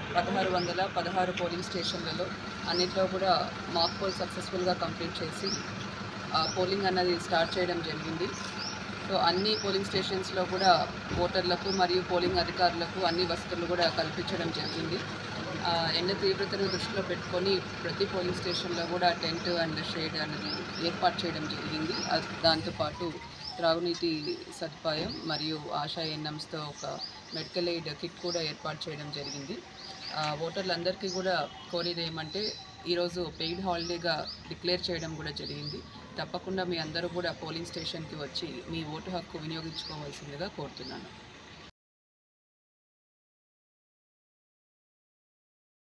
పదహారు వందల పదహారు పోలింగ్ స్టేషన్లలో అన్నిట్లో కూడా మాక్ పోల్ సక్సెస్ఫుల్గా కంప్లీట్ చేసి ఆ, పోలింగ్ అన్నది స్టార్ట్ చేయడం జరిగింది సో అన్ని పోలింగ్ స్టేషన్స్లో కూడా ఓటర్లకు మరియు పోలింగ్ అధికారులకు అన్ని వసతులు కూడా కల్పించడం జరిగింది ఆ, ఎండ తీవ్రతను దృష్టిలో పెట్టుకొని ప్రతి పోలింగ్ స్టేషన్లో కూడా టెంట్ అండ్ షేడ్ అనేది ఏర్పాటు చేయడం జరిగింది అ- దాంతోపాటు త్రాగునీటి సదుపాయం మరియు ఆశా ఎన్ఎంస్తో ఒక మెడికల్ ఎయిడ్ కిట్ కూడా ఏర్పాటు చేయడం జరిగింది ఆ, ఓటర్లందరికీ కూడా కోరేది ఏమంటే ఈరోజు పెయిడ్ హాలిడేగా డిక్లేర్ చేయడం కూడా జరిగింది తప్పకుండా మీ అందరూ కూడా పోలింగ్ స్టేషన్కి వచ్చి మీ ఓటు హక్కు వినియోగించుకోవాల్సిందిగా కోరుతున్నాను